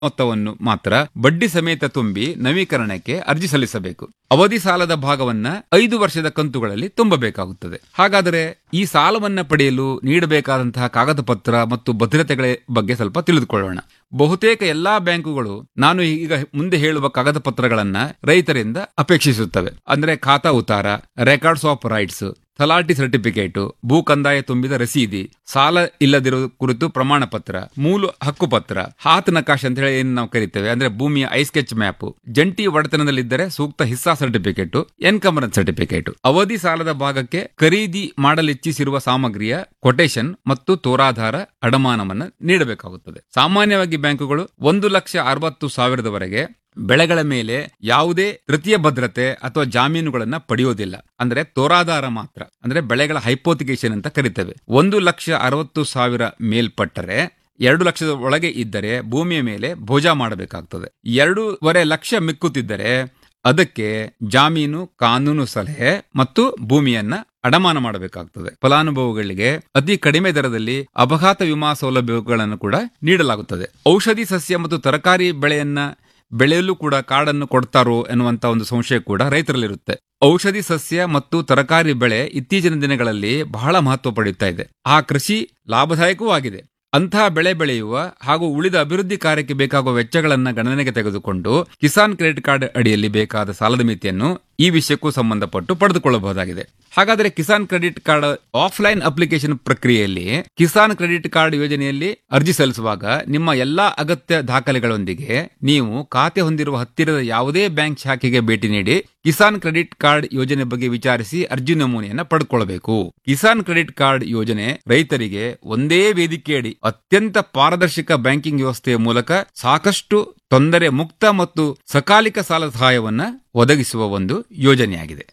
ಮೊತ್ತವನ್ನು ಮಾತ್ರ ಬಡ್ಡಿ ಸಮೇತ ತುಂಬಿ ನವೀಕರಣಕ್ಕೆ ಅರ್ಜಿ ಸಲ್ಲಿಸಬೇಕು ಅವಧಿ ಸಾಲದ ಭಾಗವನ್ನ ಐದು ವರ್ಷದ ಕಂತುಗಳಲ್ಲಿ ತುಂಬಬೇಕಾಗುತ್ತದೆ ಹಾಗಾದರೆ ಈ ಸಾಲವನ್ನ ಪಡೆಯಲು ನೀಡಬೇಕಾದಂತಹ ಕಾಗದ ಪತ್ರ ಮತ್ತು ಭದ್ರತೆಗಳ ಬಗ್ಗೆ ಸ್ವಲ್ಪ ತಿಳಿದುಕೊಳ್ಳೋಣ ಬಹುತೇಕ ಎಲ್ಲಾ ಬ್ಯಾಂಕುಗಳು ನಾನು ಈಗ ಮುಂದೆ ಹೇಳುವ ಕಾಗದ ಪತ್ರಗಳನ್ನ ರೈತರಿಂದ ಅಪೇಕ್ಷಿಸುತ್ತವೆ ಅಂದ್ರೆ ಖಾತಾ ಉತ್ತಾರ ರೆಕಾರ್ಡ್ಸ್ ಆಫ್ ರೈಟ್ಸ್ ತಲಾಟಿ ಸರ್ಟಿಫಿಕೇಟ್ ಭೂ ಕಂದಾಯ ತುಂಬಿದ ರಸೀದಿ ಸಾಲ ಇಲ್ಲದಿರುವ ಕುರಿತು ಪ್ರಮಾಣ ಪತ್ರ ಮೂಲ ಹಕ್ಕು ಪತ್ರ ಹಾತ್ ನಕಾಶ್ ಅಂತ ಹೇಳಿ ಏನು ನಾವು ಕರಿತೇವೆ ಅಂದ್ರೆ ಭೂಮಿಯ ಐ ಸ್ಕೆಚ್ ಮ್ಯಾಪ್ ಜಂಟಿ ಒಡೆತನದಲ್ಲಿದ್ದರೆ ಸೂಕ್ತ ಹಿಸ್ಸಾ ಸರ್ಟಿಫಿಕೇಟ್ ಎನ್ಕಮರೆನ್ಸ್ ಸರ್ಟಿಫಿಕೇಟ್ ಅವಧಿ ಸಾಲದ ಭಾಗಕ್ಕೆ ಖರೀದಿ ಮಾಡಲಿಚ್ಛಿಸಿರುವ ಸಾಮಗ್ರಿಯ ಕೊಟೇಶನ್ ಮತ್ತು ತೋರಾಧಾರ ಅಡಮಾನವನ್ನು ನೀಡಬೇಕಾಗುತ್ತದೆ ಸಾಮಾನ್ಯವಾಗಿ ಬ್ಯಾಂಕುಗಳು ಒಂದು ಲಕ್ಷ ಅರವತ್ತು ಸಾವಿರದವರೆಗೆ ಬೆಳೆಗಳ ಮೇಲೆ ಯಾವುದೇ ತೃತೀಯ ಭದ್ರತೆ ಅಥವಾ ಜಾಮೀನುಗಳನ್ನ ಪಡೆಯೋದಿಲ್ಲ ಅಂದ್ರೆ ತೋರಾಧಾರ ಮಾತ್ರ ಅಂದ್ರೆ ಬೆಳೆಗಳ ಹೈಪೋತಿಕೇಶನ್ ಅಂತ ಕರಿತೇವೆ ಒಂದು ಲಕ್ಷ ಅರವತ್ತು ಸಾವಿರ ಮೇಲ್ಪಟ್ಟರೆ ಎರಡು ಲಕ್ಷದ ಒಳಗೆ ಇದ್ದರೆ ಭೂಮಿಯ ಮೇಲೆ ಭೋಜ ಮಾಡಬೇಕಾಗ್ತದೆ ಎರಡೂವರೆ ಲಕ್ಷ ಮಿಕ್ಕುತ್ತಿದ್ದರೆ ಅದಕ್ಕೆ ಜಾಮೀನು ಕಾನೂನು ಸಲಹೆ ಮತ್ತು ಭೂಮಿಯನ್ನ ಅಡಮಾನ ಮಾಡಬೇಕಾಗ್ತದೆ ಫಲಾನುಭವಿಗಳಿಗೆ ಅತಿ ಕಡಿಮೆ ದರದಲ್ಲಿ ಅಪಘಾತ ವಿಮಾ ಸೌಲಭ್ಯಗಳನ್ನು ಕೂಡ ನೀಡಲಾಗುತ್ತದೆ ಔಷಧಿ ಸಸ್ಯ ಮತ್ತು ತರಕಾರಿ ಬೆಳೆಯನ್ನ ಬೆಳೆಯಲು ಕೂಡ ಕಾಡನ್ನು ಕೊಡ್ತಾರೋ ಎನ್ನುವಂತ ಒಂದು ಸಂಶಯ ಕೂಡ ರೈತರಲ್ಲಿರುತ್ತೆ ಔಷಧಿ ಸಸ್ಯ ಮತ್ತು ತರಕಾರಿ ಬೆಳೆ ಇತ್ತೀಚಿನ ದಿನಗಳಲ್ಲಿ ಬಹಳ ಮಹತ್ವ ಪಡೆಯುತ್ತಾ ಇದೆ ಆ ಕೃಷಿ ಲಾಭದಾಯಕವೂ ಆಗಿದೆ ಅಂತಹ ಬೆಳೆ ಬೆಳೆಯುವ ಹಾಗೂ ಉಳಿದ ಅಭಿವೃದ್ಧಿ ಕಾರ್ಯಕ್ಕೆ ಬೇಕಾಗುವ ವೆಚ್ಚಗಳನ್ನ ಗಣನೆಗೆ ತೆಗೆದುಕೊಂಡು ಕಿಸಾನ್ ಕ್ರೆಡಿಟ್ ಕಾರ್ಡ್ ಅಡಿಯಲ್ಲಿ ಬೇಕಾದ ಸಾಲದ ಮಿತಿಯನ್ನು ಈ ವಿಷಯಕ್ಕೂ ಸಂಬಂಧಪಟ್ಟು ಪಡೆದುಕೊಳ್ಳಬಹುದಾಗಿದೆ ಹಾಗಾದರೆ Kisan credit card offline application ಪ್ರಕ್ರಿಯೆಯಲ್ಲಿ ಕಿಸಾನ್ ಕ್ರೆಡಿಟ್ ಕಾರ್ಡ್ ಯೋಜನೆಯಲ್ಲಿ ಅರ್ಜಿ ಸಲ್ಲಿಸುವಾಗ ನಿಮ್ಮ ಎಲ್ಲಾ ಅಗತ್ಯ ದಾಖಲೆಗಳೊಂದಿಗೆ ನೀವು ಖಾತೆ ಹೊಂದಿರುವ ಹತ್ತಿರದ ಯಾವುದೇ ಬ್ಯಾಂಕ್ ಶಾಖೆಗೆ ಭೇಟಿ ನೀಡಿ ಕಿಸಾನ್ ಕ್ರೆಡಿಟ್ ಕಾರ್ಡ್ ಯೋಜನೆ ಬಗ್ಗೆ ವಿಚಾರಿಸಿ ಅರ್ಜಿ ನಮೂನೆಯನ್ನ ಪಡೆದುಕೊಳ್ಳಬೇಕು ಕಿಸಾನ್ ಕ್ರೆಡಿಟ್ ಕಾರ್ಡ್ ಯೋಜನೆ ರೈತರಿಗೆ ಒಂದೇ ವೇದಿಕೆಯಡಿ ಅತ್ಯಂತ ಪಾರದರ್ಶಕ ಬ್ಯಾಂಕಿಂಗ್ ವ್ಯವಸ್ಥೆಯ ಮೂಲಕ ಸಾಕಷ್ಟು ತೊಂದರೆ ಮುಕ್ತ ಮತ್ತು ಸಕಾಲಿಕ ಸಾಲ ಸಹಾಯವನ್ನ ಒದಗಿಸುವ ಒಂದು ಯೋಜನೆಯಾಗಿದೆ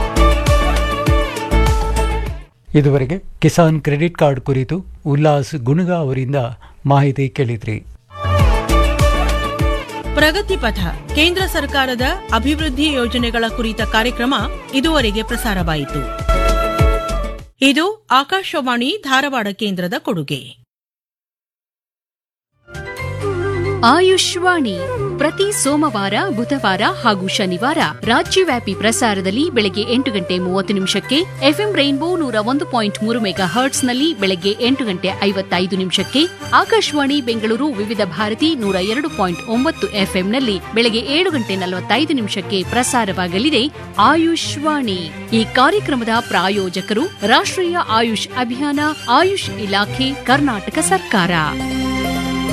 ಇದುವರೆಗೆ ಕಿಸಾನ್ ಕ್ರೆಡಿಟ್ ಕಾರ್ಡ್ ಕುರಿತು ಉಲ್ಲಾಸ್ ಗುಣಗ ಅವರಿಂದ ಮಾಹಿತಿ ಕೇಳಿದ್ರಿ ಪ್ರಗತಿ ಪಥ ಕೇಂದ್ರ ಸರ್ಕಾರದ ಅಭಿವೃದ್ಧಿ ಯೋಜನೆಗಳ ಕುರಿತ ಕಾರ್ಯಕ್ರಮ ಇದುವರೆಗೆ ಪ್ರಸಾರವಾಯಿತು ಇದು ಆಕಾಶವಾಣಿ ಧಾರವಾಡ ಕೇಂದ್ರದ ಕೊಡುಗೆ ಆಯುಷ್ವಾಣಿ ಪ್ರತಿ ಸೋಮವಾರ ಬುಧವಾರ ಹಾಗೂ ಶನಿವಾರ ರಾಜ್ಯವ್ಯಾಪಿ ಪ್ರಸಾರದಲ್ಲಿ ಬೆಳಗ್ಗೆ ಎಂಟು ಗಂಟೆ ಮೂವತ್ತು ನಿಮಿಷಕ್ಕೆ ಎಫ್ಎಂ ರೈನ್ಬೋ ನೂರ ಒಂದು ಪಾಯಿಂಟ್ ಮೂರು ಮೆಗಾ ಹರ್ಟ್ಸ್ನಲ್ಲಿ ಬೆಳಗ್ಗೆ ಎಂಟು ಗಂಟೆ ಐವತ್ತೈದು ನಿಮಿಷಕ್ಕೆ ಆಕಾಶವಾಣಿ ಬೆಂಗಳೂರು ವಿವಿಧ ಭಾರತಿ ನೂರ ಎರಡು ಪಾಯಿಂಟ್ ಒಂಬತ್ತು ಎಫ್ಎಂನಲ್ಲಿ ಬೆಳಗ್ಗೆ ಏಳು ಗಂಟೆ ನಲವತ್ತೈದು ನಿಮಿಷಕ್ಕೆ ಪ್ರಸಾರವಾಗಲಿದೆ ಆಯುಷ್ವಾಣಿ ಈ ಕಾರ್ಯಕ್ರಮದ ಪ್ರಾಯೋಜಕರು ರಾಷ್ಟ್ರೀಯ ಆಯುಷ್ ಅಭಿಯಾನ ಆಯುಷ್ ಇಲಾಖೆ ಕರ್ನಾಟಕ ಸರ್ಕಾರ